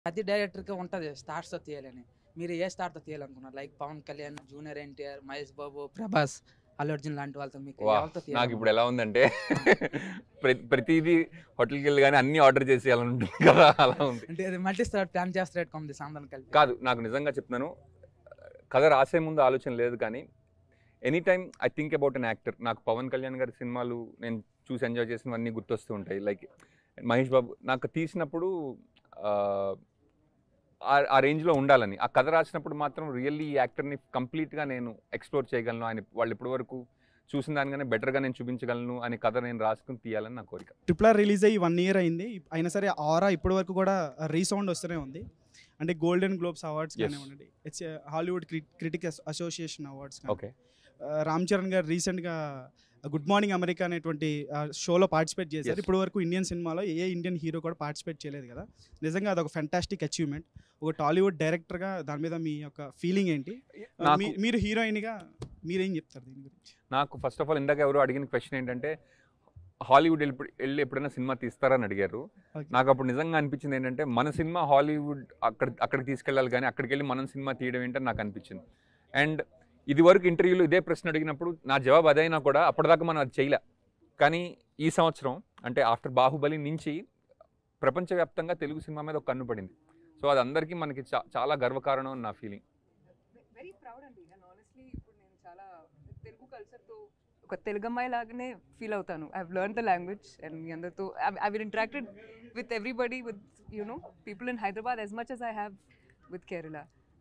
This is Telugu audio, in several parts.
ప్రతి డైరెక్టర్కి ఉంటుంది స్టార్స్తో తీయాలని మీరు ఏ స్టార్తో తీయాలనుకున్నారు లైక్ పవన్ కళ్యాణ్ జూనియర్ ఎన్టీఆర్ మహేష్ బాబు ప్రభాస్ అల్లు అర్జున్ లాంటి వాళ్ళతో మీకు వా, ఎవరితో నాకు ఇప్పుడు తీయాలనుకున్నారు? ఎలా ఉందంటే ప్రతి ప్రతిదీ హోటల్కి వెళ్ళి కానీ అన్ని ఆర్డర్ చేసేయాలని ఉంటుంది కదా అలా ఉంది అంటే అది మల్టీ స్టార్ ప్లాన్ చేస్తారు కొంది సాందన్ కలిపి కాదు నాకు నిజంగా చెప్తున్నాను కథ రాసే ముందు ఆలోచన లేదు కానీ any time I think about an actor నాకు పవన్ కళ్యాణ్ గారి సినిమాలు నేను చూసి ఎంజాయ్ చేసినవన్నీ గుర్తొస్తూ ఉంటాయి లైక్ మహేష్ బాబు నాకు తీసినప్పుడు ఆ, ఆ- ఆ రేంజ్లో ఉండాలని ఆ కథ రాసినప్పుడు మాత్రం రియల్లీ ఈ యాక్టర్ని కంప్లీట్గా నేను ఎక్స్ప్లోర్ చేయగలను ఆయన వాళ్ళు ఇప్పటి వరకు చూసిన దానికన్నా బెటర్గా నేను చూపించగలను అనే కథ నేను రాసుకుని తీయాలని నా కోరిక ట్రిపుల్ ఆర్ రిలీజ్ అయ్యి వన్ ఇయర్ అయింది అయినా సరే ఆరా ఇప్పటి వరకు కూడా రీసౌండ్ వస్తూనే ఉంది అంటే గోల్డెన్ గ్లోబ్స్ అవార్డ్స్ Yes. కానివ్వండి it's Hollywood critic association awards okay Ram Charan garu రీసెంట్గా గుడ్ మార్నింగ్ అమెరికా అనేటువంటి షోలో పార్టిసిపేట్ చేశారు Yes. ఇప్పటి వరకు ఇండియన్ సినిమాలో ఏ ఇండియన్ హీరో కూడా పార్టిసిపేట్ చేయలేదు కదా నిజంగా అదొక ఫెంటాస్టిక్ అచీవ్మెంట్ ఒక టాలీవుడ్ డైరెక్టర్గా దాని మీద మీ యొక్క ఫీలింగ్ ఏంటి Uh, నాకు- మీ- మీరు హీరోయిన్గా మీరేం చెప్తారు దీని గురించి నాకు ఫస్ట్ ఆఫ్ ఆల్ ఇందాక ఎవరు అడిగిన క్వశ్చన్ ఏంటంటే హాలీవుడ్ వెళ్ళి వెళ్ళి ఎప్పుడైనా సినిమా తీస్తారని అడిగారు Okay. నాకు అప్పుడు నిజంగా అనిపించింది ఏంటంటే మన సినిమా హాలీవుడ్ అక్కడ అక్కడికి తీసుకెళ్ళాలి కానీ అక్కడికి వెళ్ళి మనం సినిమా తీయడం ఏంటని నాకు అనిపించింది అండ్ ఇది వరకు ఇంటర్వ్యూలో ఇదే ప్రశ్న అడిగినప్పుడు నా జవాబు అదైనా కూడా అప్పటిదాకా మనం అది చేయలే కానీ ఈ సంవత్సరం అంటే ఆఫ్టర్ బాహుబలి నుంచి ప్రపంచవ్యాప్తంగా తెలుగు సినిమా మీద ఒక కన్ను పడింది సో అది అందరికీ మనకి చా- చాలా గర్వకారణం అని నా ఫీలింగ్ వెరీ ప్రౌడ్ అండి అండ్ ఆనెస్ట్లీ ఇప్పుడు నేను చాలా తెలుగు కల్చర్తో ఒక తెలుగు అమ్మాయి లాగానే ఫీల్ అవుతాను I learn the language and మీ అందరితో I will interacted with everybody with you know people in Hyderabad as much as I have with Kerala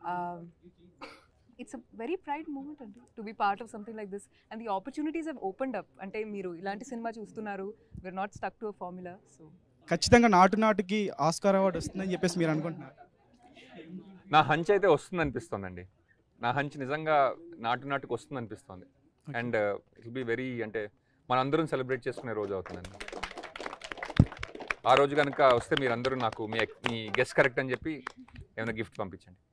it's a very pride moment అండి to be part of something like this and the opportunities have opened up అంటే మీరు ఇలాంటి సినిమా చూస్తున్నారు we are not stuck to a formula so ఖచ్చితంగా నాటు నాటుకి ఆస్కార్ అవార్డు వస్తుందని చెప్పేసి మీరు అనుకుంటున్నారు నా హంచ్ అయితే వస్తుంది అనిపిస్తోందండి నా హంచ్ నిజంగా నాటు నాటుకు వస్తుంది అనిపిస్తోంది and it will be very అంటే మనందరం సెలబ్రేట్ చేసుకునే రోజు అవుతుందండి ఆ రోజు కనుక వస్తే మీరందరూ నాకు మీ మీ గెస్ట్ కరెక్ట్ అని చెప్పి ఏమైనా గిఫ్ట్ పంపించండి